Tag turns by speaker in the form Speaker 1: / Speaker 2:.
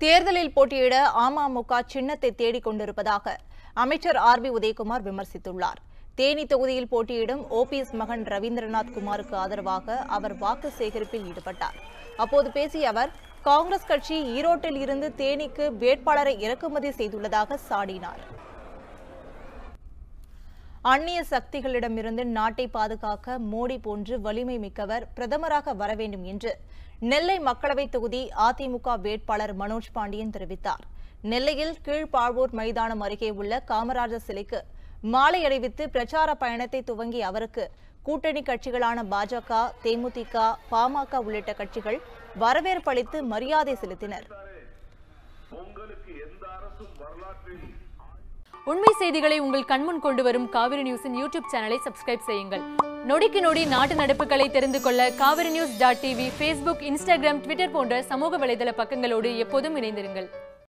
Speaker 1: தேர்தலில் போட்டியிட அமமுக சின்னத்தை தேடிக் கொண்டிருப்பதாக அமைச்சர் ஆர் பி உதயகுமார் விமர்சித்துள்ளார் தேனி தொகுதியில் போட்டியிடும் ஓபிஎஸ் மகன் ரவீந்திரநாத் குமாருக்கு ஆதரவாக அவர் வாக்கு சேகரிப்பில் ஈடுபட்டார் அப்போது பேசிய அவர் காங்கிரஸ் கட்சி ஈரோட்டில் இருந்து தேனிக்கு வேட்பாளரை இறக்குமதி செய்துள்ளதாக சாடினார் அந்நிய சக்திகளிடமிருந்து நாட்டை பாதுகாக்க மோடி போன்று வலிமை மிக்கவர் பிரதமராக வர வேண்டும் என்று நெல்லை மக்களவைத் தொகுதி அதிமுக வேட்பாளர் மனோஜ் பாண்டியன் தெரிவித்தார் நெல்லையில் கீழ்ப்பாழ்வூர் மைதானம் அருகே உள்ள காமராஜர் சிலைக்கு மாலை அணிவித்து பிரச்சார பயணத்தை துவங்கிய அவருக்கு கூட்டணி கட்சிகளான பாஜக தேமுதிக பாமக உள்ளிட்ட கட்சிகள் வரவேற்பளித்து மரியாதை செலுத்தினர்
Speaker 2: உங்களுக்கு எந்த அரசும் வரலாற்றில்
Speaker 3: உண்மை செய்திகளை உங்கள் கண்முன் கொண்டு வரும் காவிரி நியூஸின் யூடியூப் சேனலை சப்ஸ்கிரைப் செய்யுங்கள் நொடிக்கு நொடி நாட்டு நடப்புகளை தெரிந்து கொள்ள Kaveri news dot TV Facebook Instagram Twitter போன்ற சமூக வலைதள பக்கங்களோடு எப்போதும் இணைந்திருங்கள்